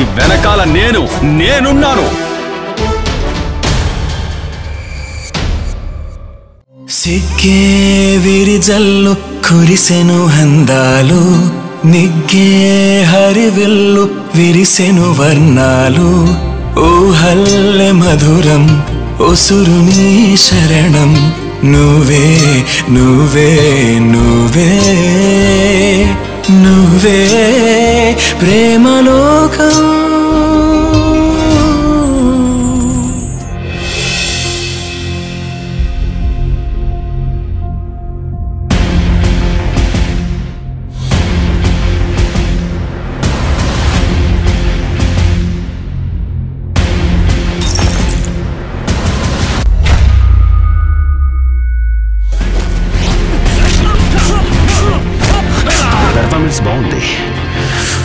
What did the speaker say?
వెనకాల నేను నేనున్నాను సిగ్గే విరిజల్లు కురిసెను హందాలు నిగ్గే హరివిల్లు విరిసెను వర్ణాలు ఊహల్లె మధురం ఒసురు నీ శరణం నువ్వే నువ్వే నువ్వే నువ్వే ప్రేమలోకం పెర్ఫార్మెన్స్ బాగుంది